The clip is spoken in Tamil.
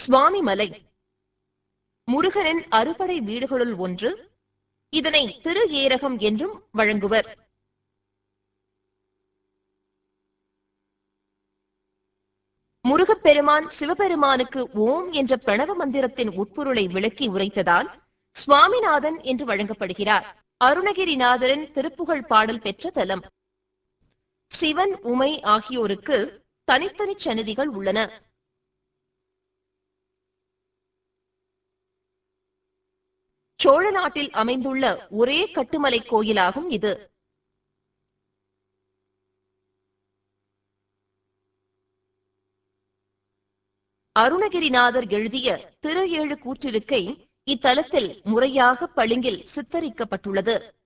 சுவாமி மலை முருகனின் அறுபடை வீடுகளுள் ஒன்று இதனை திரு ஏரகம் என்றும் வழங்குவர் முருகப்பெருமான் சிவபெருமானுக்கு ஓம் என்ற பிரணவ மந்திரத்தின் உட்பொருளை விளக்கி உரைத்ததால் சுவாமிநாதன் என்று வழங்கப்படுகிறார் அருணகிரிநாதரின் திருப்புகழ் பாடல் பெற்ற தலம் சிவன் உமை ஆகியோருக்கு தனித்தனி சன்னதிகள் உள்ளன சோழ நாட்டில் அமைந்துள்ள ஒரே கட்டுமலை கோயிலாகும் இது அருணகிரிநாதர் எழுதிய திரு ஏழு கூற்றிருக்கை இத்தலத்தில் முறையாக பளிங்கில் சித்தரிக்கப்பட்டுள்ளது